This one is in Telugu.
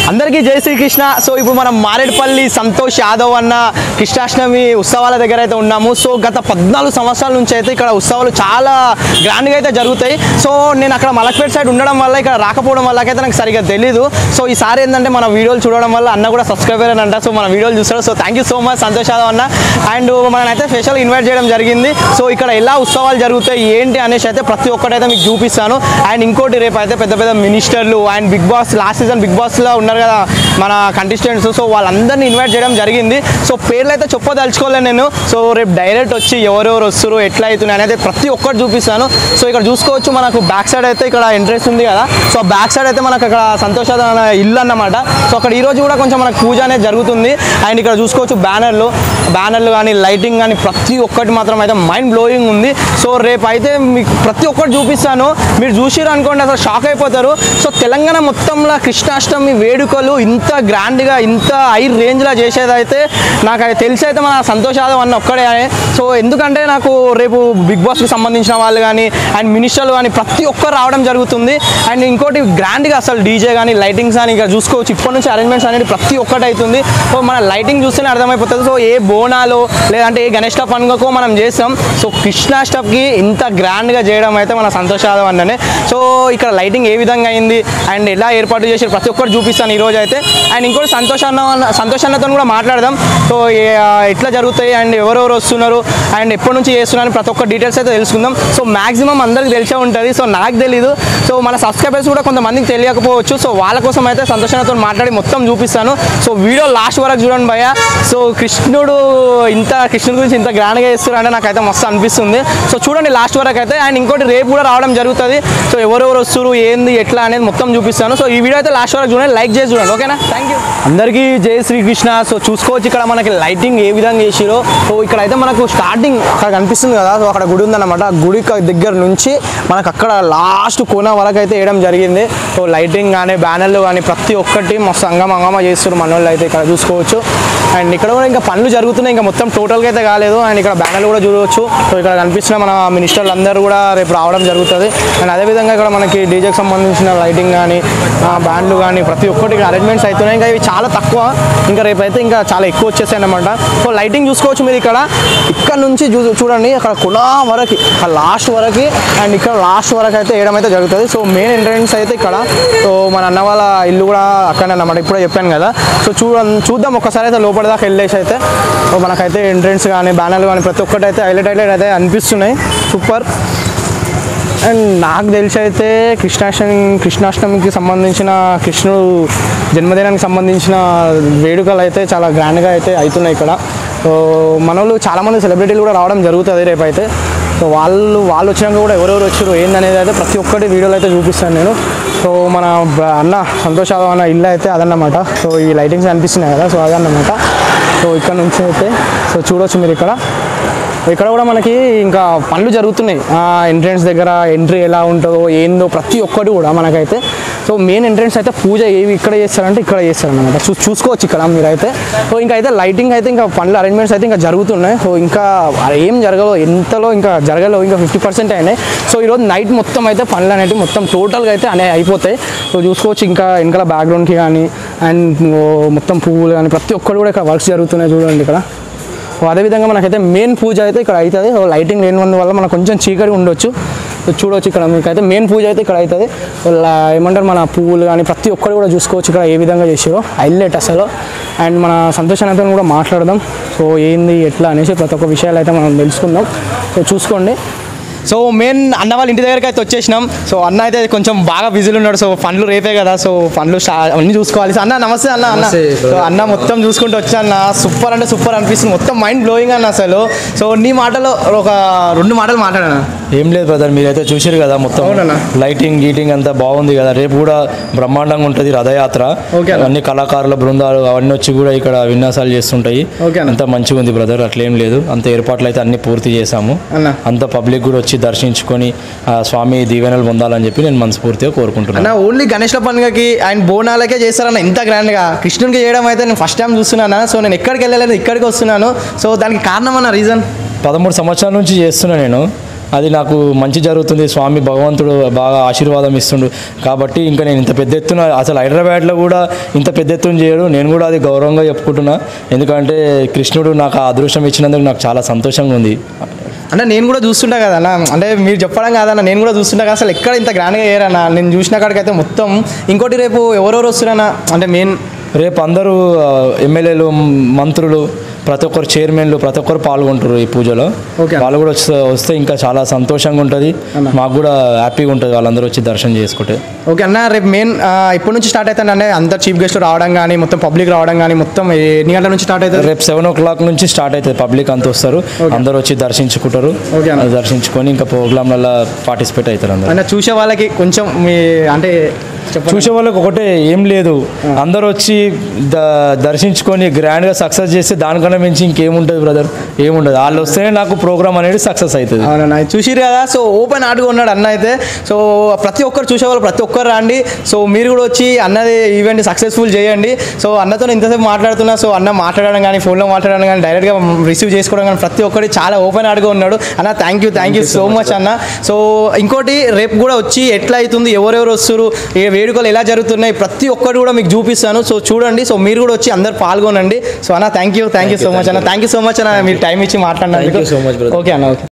అందరికీ జై శ్రీకృష్ణ సో ఇప్పుడు మనం మారేడుపల్లి సంతోష్ యాదవ్ అన్న కృష్ణాష్టమి ఉత్సవాల దగ్గర అయితే ఉన్నాము సో గత పద్నాలుగు సంవత్సరాల నుంచి అయితే ఇక్కడ ఉత్సవాలు చాలా గ్రాండ్గా అయితే జరుగుతాయి సో నేను అక్కడ మలక్పేట సైడ్ ఉండడం వల్ల ఇక్కడ రాకపోవడం వల్ల అయితే నాకు సరిగ్గా తెలీదు సో ఈసారి ఏంటంటే మన వీడియోలు చూడడం వల్ల అన్న కూడా సబ్స్క్రైబర్ అని అంట సో మన వీడియోలు చూస్తాడు so thank you so much Santosh Yadav అన్న అండ్ మననైతే స్పెషల్ ఇన్వైట్ చేయడం జరిగింది సో ఇక్కడ ఎలా ఉత్సవాలు జరుగుతాయి ఏంటి అనేసి అయితే ప్రతి ఒక్కటైతే మీకు చూపిస్తాను అండ్ ఇంకోటి రేపు అయితే పెద్ద పెద్ద మినిస్టర్లు and Bigg Boss last season Bigg బాస్లో ఉన్నారు కదా మన కంటెస్టెంట్స్ సో వాళ్ళందరినీ ఇన్వైట్ చేయడం జరిగింది సో పేర్లు అయితే చెప్పదలుచుకోలేదు నేను సో రేపు డైరెక్ట్ వచ్చి ఎవరెవరు వస్తారు ఎట్లా అవుతున్నాయి అనేది ప్రతి ఒక్కటి చూపిస్తాను సో ఇక్కడ చూసుకోవచ్చు మనకు బ్యాక్ సైడ్ అయితే ఇక్కడ ఎంట్రెన్స్ ఉంది కదా సో బ్యాక్ సైడ్ అయితే మనకు అక్కడ సంతోష ఇల్లు అన్నమాట సో అక్కడ ఈ రోజు కూడా కొంచెం మనకు పూజ అనేది జరుగుతుంది అండ్ ఇక్కడ చూసుకోవచ్చు బ్యానర్లు బ్యానర్లు కానీ లైటింగ్ కానీ ప్రతి ఒక్కటి మాత్రం అయితే మైండ్ బ్లోయింగ్ ఉంది సో రేపు అయితే మీకు ప్రతి ఒక్కటి చూపిస్తాను మీరు చూసిరు అనుకోండి అసలు షాక్ అయిపోతారు సో తెలంగాణ మొత్తంలో కృష్ణాష్టమి వేడుకలు ఇంత గ్రాండ్గా ఇంత హై రేంజ్లో చేసేదైతే నాకు అది తెలిసి అయితే మన సంతోష్ యాదవ్ అన్న ఒక్కడే సో ఎందుకంటే నాకు రేపు బిగ్ బాస్కి సంబంధించిన వాళ్ళు కానీ అండ్ మినిస్టర్లు కానీ ప్రతి ఒక్కరు రావడం జరుగుతుంది అండ్ ఇంకోటి గ్రాండ్గా అసలు డీజే కానీ లైటింగ్స్ కానీ ఇక్కడ చూసుకోవచ్చు ఇప్పటి నుంచి అరేంజ్మెంట్స్ అనేది ప్రతి ఒక్కటి అవుతుంది సో మన లైటింగ్ చూస్తేనే అర్థమైపోతుంది సో ఏ బోనాలు లేదంటే ఏ గణేష్ పండుగకో మనం చేస్తాం సో కృష్ణాష్టమికి ఇంత గ్రాండ్గా చేయడం అయితే మన సంతోష్ యాదవ్ అన్ననే సో ఇక్కడ లైటింగ్ ఏ విధంగా అయింది అండ్ ఎలా ఏర్పాటు చేసి ప్రతి ఒక్కరు చూపిస్తాను ఈరోజు అయితే అండ్ ఇంకోటి సంతోష్ అన్న సంతోష్ అన్నతో కూడా మాట్లాడదాం సో ఏ- ఆ, ఎట్లా జరుగుతాయి అండ్ ఎవరెవరు వస్తున్నారు అండ్ ఎప్పటి నుంచి చేస్తున్నారు ప్రతి ఒక్క డీటెయిల్స్ అయితే తెలుసుకుందాం సో మాక్సిమం అందరికి తెలిసే ఉంటుంది సో నాకు తెలీదు సో మన సబ్స్క్రైబర్స్ కూడా కొంతమందికి తెలియకపోవచ్చు సో వాళ్ళ కోసం అయితే సంతోష్ అన్నతో మాట్లాడి మొత్తం చూపిస్తాను సో వీడియో లాస్ట్ వరకు చూడండి భయ్య సో కృష్ణుడు ఇంత కృష్ణుడి గురించి ఇంత గ్రాండ్గా చేస్తారు అంటే నాకైతే మస్తు అనిపిస్తుంది సో చూడండి లాస్ట్ వరకు అయితే అండ్ ఇంకోటి రేపు కూడా రావడం జరుగుతుంది సో ఎవరెవరు వస్తారు ఏంది ఎట్లా అనేది మొత్తం చూపిస్తాను సో ఈ వీడియో అయితే లాస్ట్ వరకు చూడండి లైక్ చేసి చూడండి ఓకేనా థ్యాంక్ యూ అందరికీ జై శ్రీకృష్ణ సో చూసుకోవచ్చు ఇక్కడ మనకి లైటింగ్ ఏ విధంగా చేసిరో సో ఇక్కడ అయితే మనకు స్టార్టింగ్ అక్కడ కనిపిస్తుంది కదా సో అక్కడ గుడి ఉందన్నమాట ఆ గుడి క- దగ్గర నుంచి మనకు అక్కడ లాస్ట్ కోన వరకు అయితే వేయడం జరిగింది సో లైటింగ్ కానీ బ్యానర్లు కానీ ప్రతి ఒక్కటి మస్తు అంగమ అంగమ చేస్తారు మన వాళ్ళు అయితే ఇక్కడ చూసుకోవచ్చు అండ్ ఇక్కడ కూడా ఇంకా పనులు జరుగుతున్నాయి ఇంకా మొత్తం టోటల్గా అయితే కాలేదు అండ్ ఇక్కడ బ్యానర్లు కూడా చూడవచ్చు సో ఇక్కడ కనిపిస్తున్న మన మినిస్టర్లు అందరూ కూడా రేపు రావడం జరుగుతుంది అండ్ అదేవిధంగా ఇక్కడ మనకి డీజేకి సంబంధించిన లైటింగ్ కానీ బ్యాండ్లు కానీ ప్రతి ఒక్కటి ఇక్కడ అరేంజ్మెంట్స్ అవుతున్నాయి ఇంకా ఇవి చాలా తక్కువ ఇంకా రేపు అయితే ఇంకా చాలా ఎక్కువ వచ్చేసాయి అన్నమాట సో లైటింగ్ చూసుకోవచ్చు మీరు ఇక్కడ ఇక్కడ నుంచి చూ- చూడండి అక్కడ కులా వరకు లాస్ట్ వరకు అండ్ ఇక్కడ లాస్ట్ వరకు అయితే వేయడం అయితే జరుగుతుంది సో మెయిన్ ఎంట్రన్స్ అయితే ఇక్కడ సో మన అన్న వాళ్ళ ఇల్లు కూడా అక్కడే అన్నమాట ఇప్పుడే చెప్పాను కదా సో చూడ చూద్దాం ఒక్కసారి అయితే లోపల దాకా వెళ్ళేసి అయితే సో మనకైతే ఎంట్రన్స్ కానీ బ్యానర్లు కానీ ప్రతి ఒక్కటి అయితే హైలైట్ హైలైట్ అయితే అనిపిస్తున్నాయి సూపర్ అండ్ నాకు తెలిసి అయితే కృష్ణాష్టమి కృష్ణాష్టమికి సంబంధించిన కృష్ణుడు జన్మదినానికి సంబంధించిన వేడుకలు అయితే చాలా గ్రాండ్గా అయితే అవుతున్నాయి ఇక్కడ సో మన వాళ్ళు చాలామంది సెలబ్రిటీలు కూడా రావడం జరుగుతుంది రేపు అయితే సో వాళ్ళు వాళ్ళు వచ్చినాక కూడా ఎవరెవరు వచ్చారు ఏందనేది అయితే ప్రతి ఒక్కటి వీడియోలో అయితే చూపిస్తాను నేను సో మన బ- అన్న సంతోష్ యాదవ్ అన్న ఇల్లు అయితే అదన్నమాట సో ఈ లైటింగ్స్ అనిపిస్తున్నాయి కదా సో అదన్నమాట సో ఇక్కడ నుంచి అయితే సో చూడొచ్చు మీరు ఇక్కడ ఇక్కడ కూడా మనకి ఇంకా పనులు జరుగుతున్నాయి ఎంట్రన్స్ దగ్గర ఎంట్రీ ఎలా ఉంటుందో ఏందో ప్రతి ఒక్కటి కూడా మనకైతే సో మెయిన్ ఎంట్రన్స్ అయితే పూజ ఏవి ఇక్కడ చేస్తారంటే ఇక్కడ చేస్తారనమాట చూ చూసుకోవచ్చు ఇక్కడ మీరైతే సో ఇంకా అయితే లైటింగ్ అయితే ఇంకా పనులు అరేంజ్మెంట్స్ అయితే ఇంకా జరుగుతున్నాయి సో ఇంకా ఏం జరగలో ఎంతలో ఇంకా జరగలో ఇంకా ఫిఫ్టీ పర్సెంట్ అయినాయి సో ఈరోజు నైట్ మొత్తం అయితే పనులు అనేవి మొత్తం టోటల్గా అయితే అనేవి అయిపోతాయి సో చూసుకోవచ్చు ఇంకా వెనకాల బ్యాక్గ్రౌండ్కి కానీ అండ్ మొత్తం పువ్వులు కానీ ప్రతి ఒక్కరు కూడా ఇక్కడ వర్క్స్ జరుగుతున్నాయి చూడండి ఇక్కడ సో అదేవిధంగా మనకైతే మెయిన్ పూజ అయితే ఇక్కడ అవుతుంది సో లైటింగ్ లేని వల్ల మనకు కొంచెం చీకటి ఉండొచ్చు సో చూడవచ్చు ఇక్కడ మీకైతే మెయిన్ పూజ అయితే ఇక్కడ అవుతుంది వాళ్ళ ఏమంటారు మన పువ్వులు కానీ ప్రతి ఒక్కరు కూడా చూసుకోవచ్చు ఇక్కడ ఏ విధంగా చేసారో హైలైట్ అసలు అండ్ మన సంతోషానంతో కూడా మాట్లాడదాం సో ఏంది ఎట్లా అనేసి ప్రతి ఒక్క విషయాలు అయితే మనం తెలుసుకుందాం సో చూసుకోండి సో మెయిన్ అన్న వాళ్ళ ఇంటి దగ్గరికి అయితే వచ్చేసినాం సో అన్న అయితే కొంచెం బాగా బిజీలో ఉన్నాడు సో పనులు రేపే కదా సో పనులు స్టా అన్ని చూసుకోవాలి సో అన్న నమస్తే అన్న అన్న నమస్తే, సో అన్న మొత్తం చూసుకుంటూ వచ్చా అన్న సూపర్ అంటే సూపర్ అనిపిస్తుంది మొత్తం మైండ్ బ్లోయింగ్ అన్న అసలు సో నీ మాటలో ఒక రెండు మాటలు మాట్లాడాను ఏం లేదు బ్రదర్ మీరైతే చూసారు కదా మొత్తం అవునన్నా. లైటింగ్ గీటింగ్ అంతా బాగుంది కదా రేపు కూడా బ్రహ్మాండంగా ఉంటుంది రథయాత్ర ఓకే అన్న. అన్ని కళాకారుల బృందాలు అవన్నీ వచ్చి కూడా ఇక్కడ విన్యాసాలు చేస్తుంటాయి ఓకే అన్న. అంతా మంచిగా ఉంది బ్రదర్ అట్లేం లేదు అంత ఏర్పాట్లు అయితే అన్ని పూర్తి చేశాము అన్న. అంత పబ్లిక్ కూడా వచ్చి దర్శించుకొని ఆ స్వామి దీవెనలు పొందాలని చెప్పి నేను మనస్ఫూర్తిగా కోరుకుంటున్నాను అన్న ఓన్లీ గణేష్ల పండుగకి ఆయన బోనాలకే చేస్తారన్న ఇంత గ్రాండ్గా కృష్ణునికి చేయడం అయితే నేను ఫస్ట్ టైం చూస్తున్నాను సో నేను ఎక్కడికి వెళ్ళలేదు ఇక్కడికి వస్తున్నాను సో దానికి కారణం అన్న రీజన్ పదమూడు సంవత్సరాల నుంచి చేస్తున్నా నేను అది నాకు మంచి జరుగుతుంది స్వామి భగవంతుడు బాగా ఆశీర్వాదం ఇస్తుండు కాబట్టి ఇంకా నేను ఇంత పెద్ద ఎత్తున అసలు హైదరాబాద్లో కూడా ఇంత పెద్ద ఎత్తున చేయడు నేను కూడా అది గౌరవంగా చెప్పుకుంటున్నా ఎందుకంటే కృష్ణుడు నాకు ఆ అదృష్టం ఇచ్చినందుకు నాకు చాలా సంతోషంగా ఉంది అంటే నేను కూడా చూస్తుంటా కదన్న అంటే మీరు చెప్పడం కాదన్న నేను కూడా చూస్తుంటా కదా అసలు ఎక్కడ ఇంత గ్రాండ్గా చేయరన్న నేను చూసిన కాడికైతే మొత్తం ఇంకోటి రేపు ఎవరెవరు వస్తున్నారన్న అంటే మెయిన్ రేపు అందరూ ఆ, ఎమ్మెల్యేలు మంత్రులు ప్రతి ఒక్కరు చైర్మన్లు ప్రతి ఒక్కరు పాల్గొంటారు ఈ పూజలో ఓకే. వాళ్ళు కూడా వస్తే వస్తే ఇంకా చాలా సంతోషంగా ఉంటుంది మాకు కూడా హ్యాపీగా ఉంటుంది వాళ్ళందరూ వచ్చి దర్శనం చేసుకుంటే ఓకే అన్న రేపు మెయిన్ ఇప్పటి నుంచి స్టార్ట్ అవుతాను అంటే అందరు చీఫ్ గెస్ట్లు రావడం కానీ మొత్తం పబ్లిక్ రావడం కానీ మొత్తం ఎన్ని గంటల నుంచి స్టార్ట్ అవుతుంది రేపు సెవెన్ ఓ క్లాక్ నుంచి స్టార్ట్ అవుతుంది పబ్లిక్ అంతా వస్తారు అందరూ వచ్చి దర్శించుకుంటారు ఓకే అన్న. దర్శించుకొని ఇంకా ప్రోగ్రాంలలో పార్టిసిపేట్ అవుతారు అందరూ అంటే చూసే వాళ్ళకి కొంచెం మీ అంటే చెప్పండి చూసే వాళ్ళకి ఒకటే ఏం లేదు అందరూ వచ్చి ద దర్శించుకొని గ్రాండ్గా సక్సెస్ చేస్తే దానికన్నా మించి ఇంకేముంటుంది బ్రదర్ ఏముండదు వాళ్ళు వస్తేనే నాకు ప్రోగ్రామ్ అనేది సక్సెస్ అవుతుంది అవునన్నా చూసిరు కదా సో ఓపెన్ ఆర్ట్గా ఉన్నాడు అన్న అయితే సో ప్రతి ఒక్కరు చూసేవాళ్ళు ప్రతి ఒక్కరు రండి సో మీరు కూడా వచ్చి అన్నది ఈవెంట్ సక్సెస్ఫుల్ చేయండి సో అన్నతో ఇంతసేపు మాట్లాడుతున్నా సో అన్న మాట్లాడడం కానీ ఫోన్లో మాట్లాడడం కానీ డైరెక్ట్గా రిసీవ్ చేసుకోవడం కానీ ప్రతి ఒక్కటి చాలా ఓపెన్ ఆర్ట్గా ఉన్నాడు అన్న thank you thank you so much అన్న సో ఇంకోటి రేపు కూడా వచ్చి ఎట్లా అవుతుంది ఎవరెవరు వస్తారు ఏ వేడుకలు ఎలా జరుగుతున్నాయి ప్రతి ఒక్కటి కూడా మీకు చూపిస్తాను సో చూడండి సో మీరు కూడా వచ్చి అందరు పాల్గొనండి సో అన్న thank you thank you so much అన్న థ్యాంక్ యూ సో మచ్ అన్న మీరు టైం ఇచ్చి మాట్లాడినందుకు Thank you so much, brother. Okay అన్న ఓకే